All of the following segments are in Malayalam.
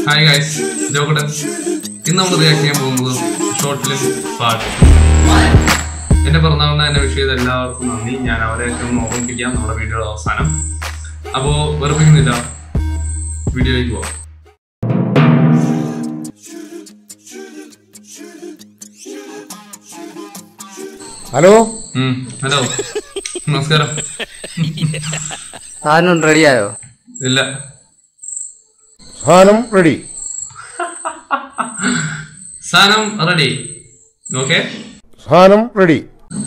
ഹായ് ഗൈസ് ജോക്കട്ടൻ ഇന്ന് നമ്മൾ റിയാക്ട് ചെയ്യാൻ പോകുന്നത് ഷോർട്ട് ഫിലിം പാട്ട് എന്റെ പിറന്നാളിന് എന്നെ വിഷ് ചെയ്ത എല്ലാവർക്കും നന്ദി ഞാൻ അവരെയൊക്കെ ഒന്ന് ഓർമ്മിപ്പിക്കാം നമ്മുടെ വീഡിയോയുടെ അവസാനം അപ്പോ വെറുപ്പിക്കുന്നില്ല വീഡിയോയിലേക്ക് പോവാം ഹലോ ഉം, ഹലോ നമസ്കാരം സാധനം റെഡിയായോ ഇല്ല സാധനം റെഡി സാധനം റെഡി ഓക്കെ സാധനം റെഡി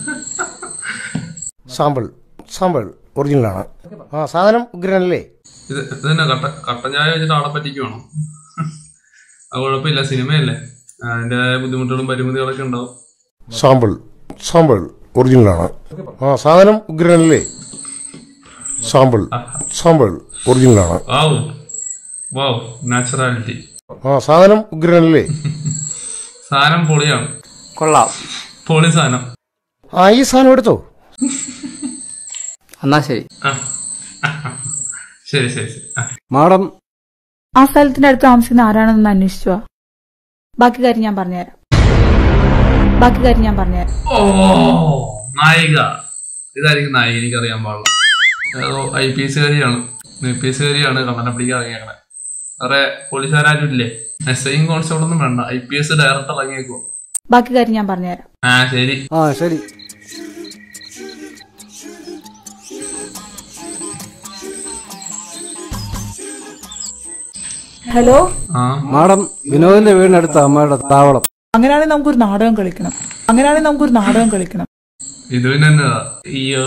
സാമ്പിൾ സാമ്പിൾ ഒറിജിനലാണ് ആ സാധനം ഉഗ്രനല്ലേ ഇത് ഇത് തന്നെ കട്ട കട്ടൻ ചായ വെച്ചിട്ട് ആളെ പറ്റിക്കുവാണോ അത് കുഴപ്പമില്ല സിനിമയല്ലേ അതിന്റെ ബുദ്ധിമുട്ടുകളും പരിമിതികളൊക്കെ ഉണ്ടാവും സാമ്പിൾ സാമ്പിൾ ഒറിജിനലാണ് ആ സാധനം ഉഗ്രനല്ലേ സാമ്പിൾ സാമ്പിൾ ഒറിജിനലാണ് വാവ് വാവ് നാച്ചുറാലിറ്റി ആ സാധനം ഉഗ്രനല്ലേ സാധനം പൊളിയാണ് കൊള്ളാം പൊളി സാധനം ആ ഈ സാധനം എടുത്തോ എന്നാ ശരി ആ. ശരി ശരി ശരി ആ. മാഡം ആ സ്ഥലത്തിന്റെ അടുത്ത് താമസിക്കുന്ന ആരാണെന്ന് അന്വേഷിച്ചു വാ. ബാക്കി കാര്യം ഞാൻ പറഞ്ഞുതരാം ബാക്കി കാര്യം ഞാൻ പറഞ്ഞുതരാം ഓ നായിക ഇതായിരിക്കും നായിക എനിക്കറിയാൻ പാടില്ല ഏതോ ഐ പി എസ് കാരിയാണ് ഐ പി എസ് കാരിയാണ് കണ്ണനെ പിടിക്കാൻ ഇറങ്ങിയേക്കണെ വേറെ പോലീസുകാരും ഇല്ലേ എസ് ഐയും കോൺസ്റ്റബിൾ ഒന്നും വേണ്ട ഐ പി എസ് ഡയറക്ടർ ഇറങ്ങിയേക്കോ ബാക്കി കാര്യം ഞാൻ പറഞ്ഞുതരാം ആ ശരി ആ ശരി ഹലോ ആ മാഡം വിനോദിന്റെ വീടിനടുത്ത അമ്മയുടെ താവളം അങ്ങനെയാണെങ്കിൽ നമുക്കൊരു നാടകം കളിക്കണം അങ്ങനെയാണെങ്കിൽ നമുക്കൊരു നാടകം കളിക്കണം ഇത് പിന്നെ എന്നതാ അയ്യോ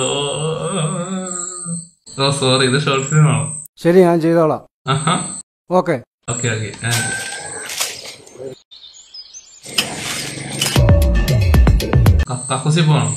ഓ സോറി ഇത് ഷോർട്ട് ഫിലിം ആണ് ശരി ഞാൻ ചെയ്തോളാം ആഹാ ഓക്കെ ഓക്കെ ഓക്കെ കക്കൂസി പോണം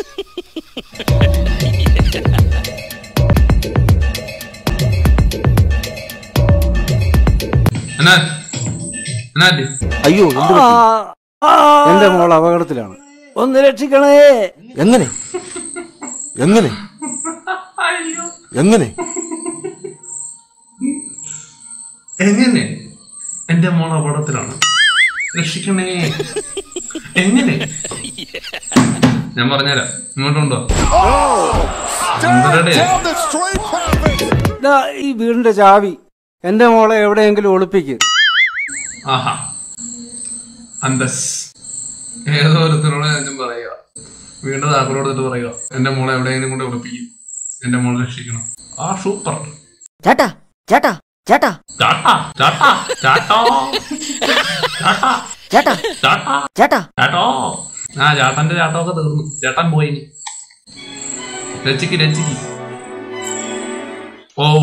എന്നാ എന്നാ അയ്യോ എന്ത് പറ്റി? എന്റെ മോൾ അപകടത്തിലാണ് ഒന്ന് രക്ഷിക്കണേ എങ്ങനെ എങ്ങനെ എങ്ങനെ എങ്ങനെ എന്റെ മോൾ അപകടത്തിലാണ് രക്ഷിക്കണേ എങ്ങനെ ഞാൻ പറഞ്ഞുതരാം ഇങ്ങോട്ടുണ്ടോ എന്തരടെ ദാ ഈ വീടിന്റെ ചാവി എന്റെ മോളെ എവിടെയെങ്കിലും ഒളിപ്പിക്ക് ആഹാ അന്തസ് ഏതോ ഒരുത്തരോട് ഞാൻ പറയുക വീണ്ടും താക്കളോട് എന്നിട്ട് പറയുക എന്റെ മോളെ എവിടെയെങ്കിലും കൊണ്ട് ഉറപ്പിക്കും എന്റെ മോളെ രക്ഷിക്കണം ആ സൂപ്പർ ചേട്ടാ ചേട്ടാ ചേട്ടാ ചാട്ടാ ചാട്ടാ ചാട്ടോ ചാട്ടാ ചേട്ടാ ചാട്ടാ ചേട്ടാ ചാട്ടോ ആ ചാട്ടന്റെ ചാട്ടമൊക്കെ തീർന്നു ചേട്ടൻ പോയി ഇനി. രചിക്ക് രചിക്ക് ഓ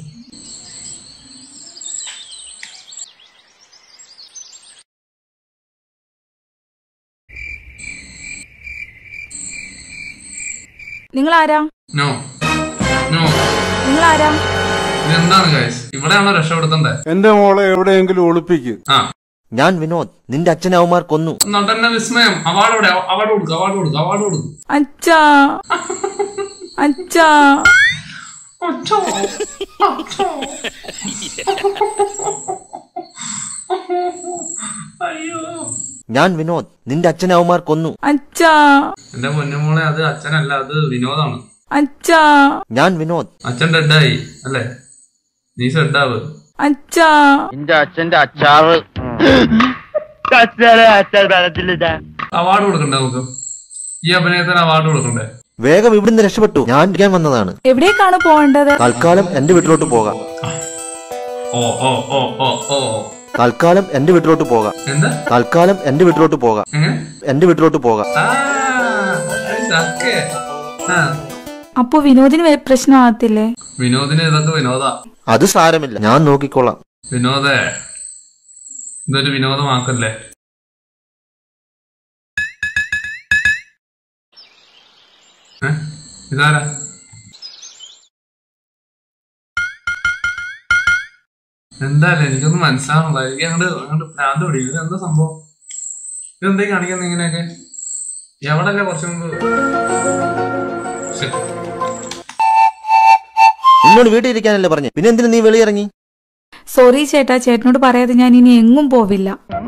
നിങ്ങൾ ആരാ നോ നോ നിങ്ങൾ ആരാ ഇതെന്താണ് ഗൈസ് ഇവിടെയാണോ രക്ഷപ്പെടുത്തണ്ടേ എന്റെ മോളെ എവിടെയെങ്കിലും ഒളിപ്പിക്ക് ആ ഞാൻ വിനോദ് നിന്റെ അച്ഛനെ അവന്മാർ കൊന്നു നടന്ന വിസ്മയം അവാർഡ് എവിടെ അവാർഡ് കൊടുക്കും അവാർഡ് കൊടുക്കും അവാർഡ് കൊടുക്കും അച്ഛാ അച്ഛാ അച്ഛോ, അച്ഛോ. അയ്യോ ഞാൻ വിനോദ് നിന്റെ അച്ഛനെ അവന്മാർ കൊന്നു അച്ഛാ എന്റെ പൊന്നുമോളെ അത് അച്ഛനല്ല അത് വിനോദാണ് അച്ഛാ ഞാൻ വിനോദ് അച്ഛൻ ഡെഡായി അല്ലേ നീ സെഡാവ് അച്ഛാ എന്റെ അച്ഛന്റെ അച്ചാറ് അച്ഛനെ അച്ഛൻ വെള്ളത്തിലിട്ട അവാർഡ് കൊടുക്കണ്ടേ നമുക്ക് ഈ അഭിനയത്തിന് അവാർഡ് കൊടുക്കണ്ടേ വേഗം ഇവിടുന്ന് രക്ഷപ്പെട്ടു ഞാൻ ഇരിക്കാൻ വന്നതാണ് എവിടേക്കാണ് പോകേണ്ടത് തൽക്കാലം എന്റെ വീട്ടിലോട്ട് പോകാം ഓ ഓ ഓ ഓ ഓ തൽക്കാലം എന്റെ വീട്ടിലോട്ട് പോകാം എന്താ തൽക്കാലം എന്റെ വീട്ടിലോട്ട് പോകാം എങ്ങനെ എന്റെ വീട്ടിലോട്ട് പോകാം ആ ചക്കേ ആ അപ്പൊ വിനോദിന് വേ- പ്രശ്നമാകത്തില്ലേ വിനോദിന് ഇതൊക്കെ വിനോദ അത് സാരമില്ല ഞാൻ നോക്കിക്കോളാം വിനോദേ ഇതൊരു വിനോദമാക്കല്ലേ ഏ? ഇതാരാ എന്തായാലും എനിക്കൊന്നും മനസ്സിലാവണില്ല എനിക്ക് അങ്ങോട്ട് അങ്ങോട്ട് ഭ്രാന്ത് പിടിക്കും ഇത് എന്താ സംഭവം ഇതെന്തേ കാണിക്കുന്നത് ഇങ്ങനെയൊക്കെ എവിടല്ലേ കുറച്ചു മുമ്പ് ശ്ശെ. നിന്നോട് വീട്ടിൽ ഇരിക്കാനല്ലേ പറഞ്ഞു പിന്നെ എന്തിനു നീ വെളിയിറങ്ങി സോറി ചേട്ടാ ചേട്ടനോട് പറയാതെ ഞാൻ ഇനി എങ്ങും പോവില്ല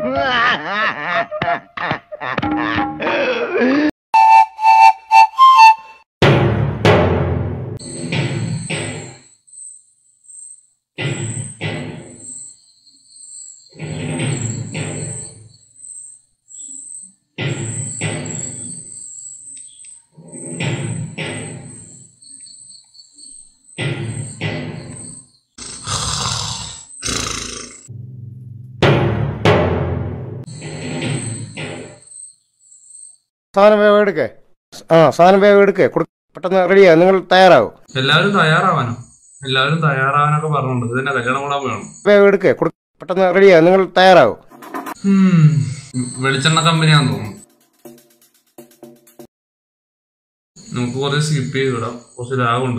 സാധനം വേഗം എടുക്കേ ആ സാധനം വേഗം എടുക്കേ കൊടു പെട്ടെന്ന് റെഡിയാ നിങ്ങൾ തയ്യാറാവും എല്ലാവരും തയ്യാറാവാനോ എല്ലാവരും തയ്യാറാവാനൊക്കെ പറഞ്ഞിട്ടുണ്ട് ഇത് തന്നെ കല്യാണം കൂടാൻ വേണം വേഗം എടുക്കേ കൊടു പെട്ടെന്ന് റെഡിയാ നിങ്ങൾ തയ്യാറാവും ഉം. വെളിച്ചെണ്ണ കമ്പനിയാന്ന് തോന്നുന്നു നമുക്ക് കുറച്ച് സ്കിപ്പ് ചെയ്ത് വിടാം കുറച്ച് ലാഗുണ്ട്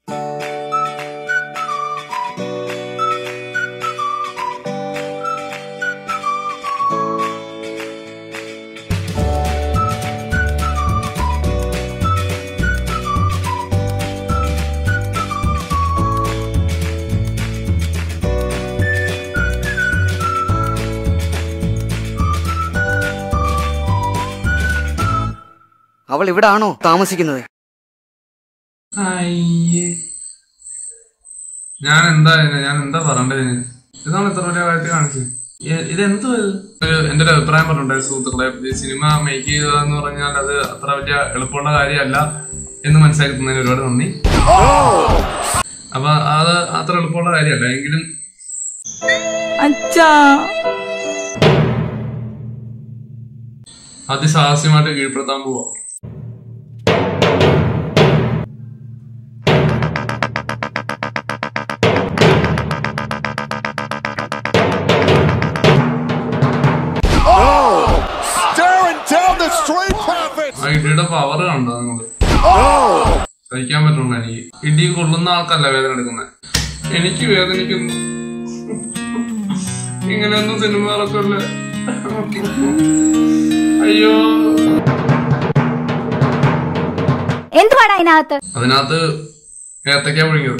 അവൾ ഇവിടാണോ താമസിക്കുന്നത് അയ്യേ ഞാൻ എന്താ ഇതിന്? ഞാൻ എന്താ പറയണ്ടത് ഇതിന്? ഇതാണ് ഇത്ര വലിയ കാര്യത്തിൽ കാണിച്ചത് ഇ- ഇതെന്തോ ഇത്? ഒരു എന്റെ ഒരു അഭിപ്രായം പറഞ്ഞിട്ടുണ്ടായി സുഹൃത്തുക്കളെ ഈ സിനിമ മേക്ക് ചെയ്യുക എന്ന് പറഞ്ഞാൽ അത് അത്ര വലിയ എളുപ്പമുള്ള കാര്യമല്ല എന്ന് മനസ്സിലാക്കി തന്നതിന് ഒരുപാട് നന്ദി അപ്പൊ അത് അത്ര എളുപ്പമുള്ള കാര്യമല്ല എങ്കിലും അച്ഛാ അതിസാഹസ്യമായിട്ട് കീഴ്പ്പെടുത്താൻ പോവാ ആ ഇടിയുടെ പവർ കണ്ടോ നിങ്ങള് സഹിക്കാൻ പറ്റുള്ളൂ എനിക്ക് ഇടി കൊള്ളുന്ന ആൾക്കല്ല വേദന എടുക്കുന്നത് എനിക്ക് വേദനിക്കുന്നു ഇങ്ങനെയൊന്നും സിനിമ ഇറക്കല്ലേ അയ്യോ എന്തുവാടാ അതിനകത്ത് അതിനകത്ത് ഏത്തക്ക ഒഴുകിയത്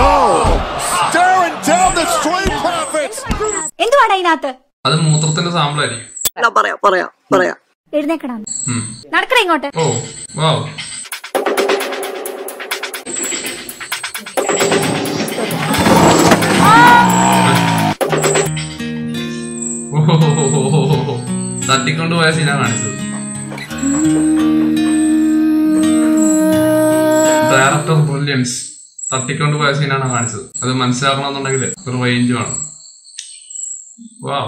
എന്തുവാടാ അതിനകത്ത് അത് മൂത്രത്തിന്റെ സാമ്പിളായിരിക്കും പറയാ പറയാ പറയാ എഴുന്നേക്കടാ ഉം. നടക്കടാ ഇങ്ങോട്ട് ഓ വാവ് ഓഹോഹോഹോഹോഹോ. തട്ടിക്കൊണ്ട് പോയ സീനാ കാണിച്ചത് ഡയറക്ടർ ബ്രില്യൻസ് തട്ടിക്കൊണ്ട് പോയ സീനാണ് കാണിച്ചത് അത് മനസ്സിലാക്കണമെന്നുണ്ടെങ്കിൽ ഒരു റേഞ്ച് വേണം വാവ്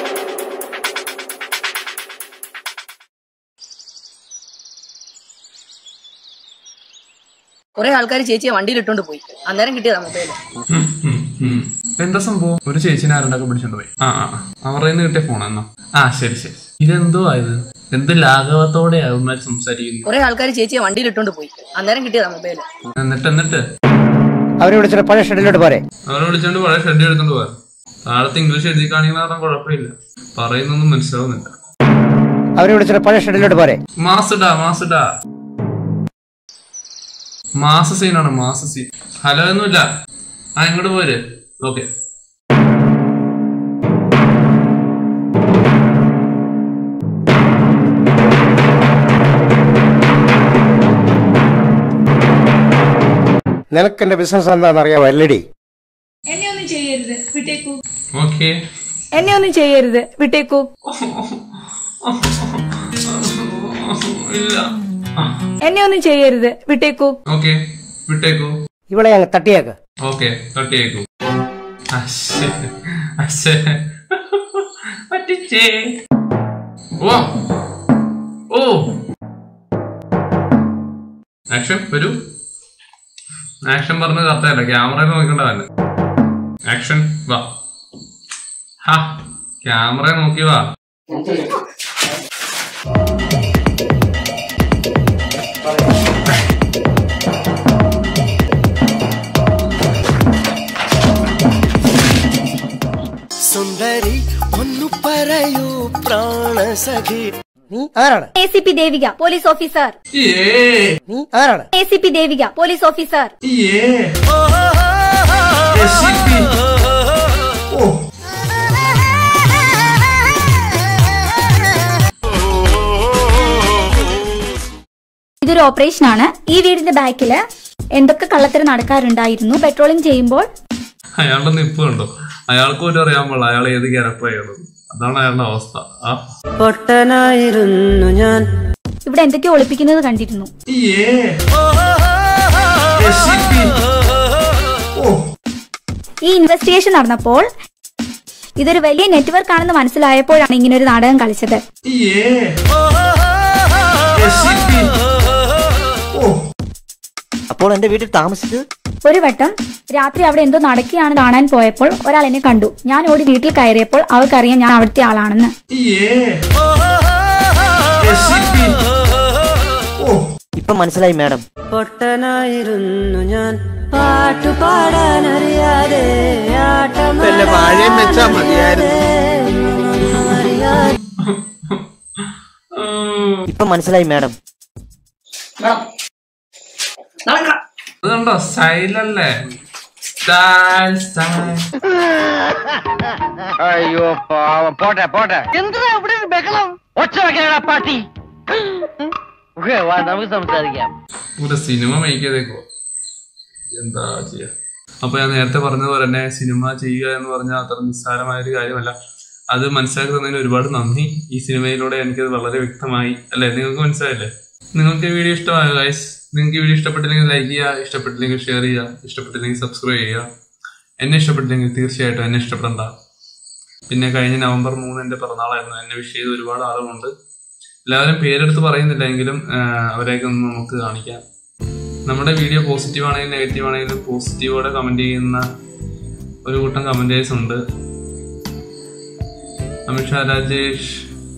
കുറെ ആൾക്കാർ ചേച്ചിയെ വണ്ടിയിൽ ഇട്ടോണ്ട് പോയി അന്നേരം കിട്ടിയതാ മൊബൈൽ ഉം, ഉം, ഉം. എന്താ സംഭവം ഒരു ചേച്ചിനെ ആരുണ്ടൊക്കെ പിടിച്ചോണ്ട് പോയി ആ ആ ആ. അവരുടെ നിന്ന് കിട്ടിയ ഫോൺ എന്നാ ആ ശരി ശരി ഇതെന്തോ ആയത് എന്ത് ലാഘവത്തോടെ അവന്മാർ സംസാരിക്കുന്നു കുറെ ആൾക്കാർ ചേച്ചിയെ വണ്ടിയിൽ ഇട്ടോണ്ട് പോയി അന്നേരം കിട്ടിയതാ മൊബൈൽ എന്നിട്ട് എന്നിട്ട് അവരെ വിളിച്ചിട്ട് പഴയ ഷെഡിലോട്ട് പോരെ അവരെ വിളിച്ചോണ്ട് പഴയ ഷെഡ് എടുത്തോണ്ട് പോവാ താഴത്ത് ഇംഗ്ലീഷ് എഴുതി കാണിക്കുന്ന കാരണം കുഴപ്പമില്ല പറയുന്നൊന്നും മനസ്സിലാവുന്നില്ല അവരെ വിളിച്ചിട്ട് പഴയ ഷെഡിലോട്ട് പോരെ മാസഡാ മാസഡാ മാസ സീനാണ് മാസ സീൻ ഹലോ ഒന്നുമില്ല ആ ഇങ്ങോട്ട് പോര് ഓക്കെ നിനക്ക് എന്റെ ബിസിനസ് എന്താണെന്ന് അറിയാമോ എല്ലടി എന്നെ ഒന്നും ചെയ്യരുത് വിട്ടേക്കൂ ഓക്കെ എന്നെ ഒന്നും ചെയ്യരുത് വിട്ടേക്കൂ ഇല്ല എന്നെ ഒന്നും ചെയ്യരുത് വിട്ടേക്കൂ ഓക്കെ വിട്ടേക്കൂ ഇവളെ അങ്ങ് തട്ടിയേക്ക് ഓക്കെ തട്ടിയേക്കൂ അശ്ശേ, അശ്ശേ. പറ്റിച്ചേ ഓ ഓ ആക്ഷൻ വരൂ ആക്ഷൻ പറഞ്ഞ കറക്റ്റല്ല ക്യാമറ നോക്കണ്ട തന്നെ ആക്ഷൻ വാ ഹാ ക്യാമറ നോക്കി വാ സുന്ദരി ഒന്നു പറയൂ പ്രാണസഖി നീ ആരാണ് A C P Devika police officer നീ ആരാണ് A C P Devika police officer ഇതൊരു ഓപ്പറേഷൻ ആണ് ഈ വീടിന്റെ ബാക്കില് എന്തൊക്കെ കള്ളത്തരം നടക്കാറുണ്ടായിരുന്നു പെട്രോളിംഗ് ചെയ്യുമ്പോൾ അയാളുടെ നിപ്പ് കണ്ടോ അയാൾക്ക് പോലും അറിയാൻ പാടില്ല അയാൾ ഏത് ക്യാരക്ടറായിരുന്നു അതാണ് അയാളുടെ അവസ്ഥ ആ പൊട്ടനായിരുന്നു ഞാൻ ഇവിടെ എന്തൊക്കെയോ ഒളിപ്പിക്കുന്നത് കണ്ടിരുന്നു ഈ ഇൻവെസ്റ്റിഗേഷൻ നടന്നപ്പോൾ ഇതൊരു വലിയ നെറ്റ്വർക്ക് ആണെന്ന് മനസ്സിലായപ്പോഴാണ് ഇങ്ങനെ ഒരു നാടകം കളിച്ചത് അപ്പോൾ എന്റെ വീട്ടിൽ താമസിച്ചത് ഒരു വട്ടം രാത്രി അവിടെ എന്തോ നടക്കുകയാണ് കാണാൻ പോയപ്പോൾ ഒരാൾ എന്നെ കണ്ടു ഞാൻ ഓടി വീട്ടിൽ കയറിയപ്പോൾ അവർക്കറിയാം ഞാൻ അവിടുത്തെ ആളാണെന്ന് ഇപ്പൊ മനസ്സിലായി മാഡം പൊട്ടനായിരുന്നു ഞാൻ പാട്ടു പാടാനറിയാതെ ആട്ടം വാഴയും വെച്ചാ മതിയായിരുന്നു ഇപ്പൊ മനസ്സിലായി മാഡം നടക്കാം അത് കണ്ടോ സ്റ്റൈലല്ലേ സ്റ്റൈൽ സ്റ്റൈൽ അയ്യോ പാവം പോട്ടെ പോട്ടെ എന്തിനാ ഇവിടെ ഒരു ബഹളം ഒച്ച വെക്കണ പാട്ടി ഓക്കേ, വാ നമുക്ക് സംസാരിക്കാം ഒരു സിനിമ മേക്ക് ചെയ്തേക്കോ എന്താ ചെയ്യാ അപ്പൊ ഞാൻ നേരത്തെ പറഞ്ഞതുപോലെ തന്നെ സിനിമ ചെയ്യുക എന്ന് പറഞ്ഞാൽ അത്ര നിസ്സാരമായ ഒരു കാര്യമല്ല അത് മനസ്സിലാക്കി തന്നതിന് ഒരുപാട് നന്ദി ഈ സിനിമയിലൂടെ എനിക്കത് വളരെ വ്യക്തമായി അല്ലേ നിങ്ങൾക്ക് മനസ്സിലായില്ലേ നിങ്ങൾക്ക് ഈ വീഡിയോ ഇഷ്ടമായ ഗൈസ് നിങ്ങൾക്ക് ഈ വീഡിയോ ഇഷ്ടപ്പെട്ടില്ലെങ്കിൽ ലൈക്ക് ചെയ്യുക ഇഷ്ടപ്പെട്ടില്ലെങ്കിൽ ഷെയർ ചെയ്യുക ഇഷ്ടപ്പെട്ടില്ലെങ്കിൽ സബ്സ്ക്രൈബ് ചെയ്യുക എന്നെ ഇഷ്ടപ്പെട്ടില്ലെങ്കിൽ തീർച്ചയായിട്ടും എന്നെ ഇഷ്ടപ്പെടണ്ട പിന്നെ കഴിഞ്ഞ നവംബർ മൂന്ന് എന്റെ പിറന്നാളായിരുന്നു എന്നെ വിഷ് ചെയ്ത ഒരുപാട് ആളുകളുണ്ട് എല്ലാവരും പേരെടുത്ത് പറയുന്നില്ല എങ്കിലും ആഹ് അവരെയൊക്കെ ഒന്ന് നമുക്ക് കാണിക്കാം നമ്മുടെ വീഡിയോ പോസിറ്റീവ് ആണെങ്കിലും നെഗറ്റീവ് ആണെങ്കിലും പോസിറ്റീവോടെ കമന്റ് ചെയ്യുന്ന ഒരു കൂട്ടം കമന്റേഴ്സ് ഉണ്ട് അമിത്ഷാ രാജേഷ്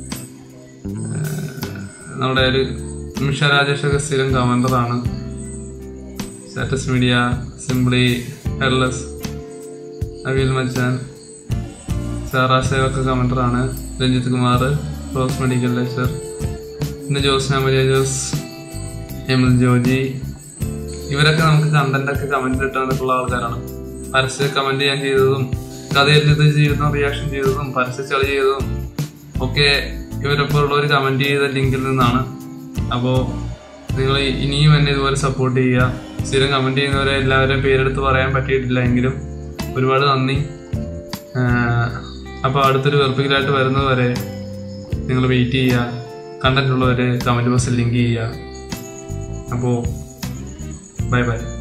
ആഹ് നമ്മുടെ ഒരു അമിത്ഷാ രാജേഷ് ഒക്കെ സ്ഥിരം കമന്ററാണ് സ്റ്റാറ്റസ് മീഡിയ സിംപ്ലി ഹെർലെസ് അവിയൽ മച്ചാൻ സാറാ സേവൊക്കെ കമന്ററാണ് രഞ്ജിത്ത് കുമാർ റോസ് മെഡിക്കൽ ലെക്ചർ പിന്നെ ജോസ്ന മരിയ ജോസ് എമിൽ ജോജി ഇവരൊക്കെ നമുക്ക് കണ്ടന്റ് ഒക്കെ കമന്റ് ഇട്ട് തന്നിട്ടുള്ള ആൾക്കാരാണ് പരസ്യ കമന്റ് ഞാൻ ചെയ്തതും കഥയെഴുതി ചെയ്തതും റിയാക്ഷൻ ചെയ്തതും പരസ്യ ചളി ചെയ്തതും ഒക്കെ ഇവരൊപ്പം ഉള്ളവർ കമന്റ് ചെയ്ത ലിങ്കിൽ നിന്നാണ് അപ്പോൾ നിങ്ങൾ ഇനിയും എന്നെ ഇതുപോലെ സപ്പോർട്ട് ചെയ്യുക സ്ഥിരം കമന്റ് ചെയ്യുന്നവരെ എല്ലാവരെയും പേരെടുത്ത് പറയാൻ പറ്റിയിട്ടില്ല എങ്കിലും ഒരുപാട് നന്ദി അപ്പോൾ അടുത്തൊരു വെറുപ്പിക്കലായിട്ട് വരുന്നത് വരെ നിങ്ങൾ വെയിറ്റ് ചെയ്യുക കണ്ടന്റ് ഉള്ളവർ കമന്റ് ബോക്സിൽ ലിങ്ക് ചെയ്യുക അപ്പോൾ ബൈ ബൈ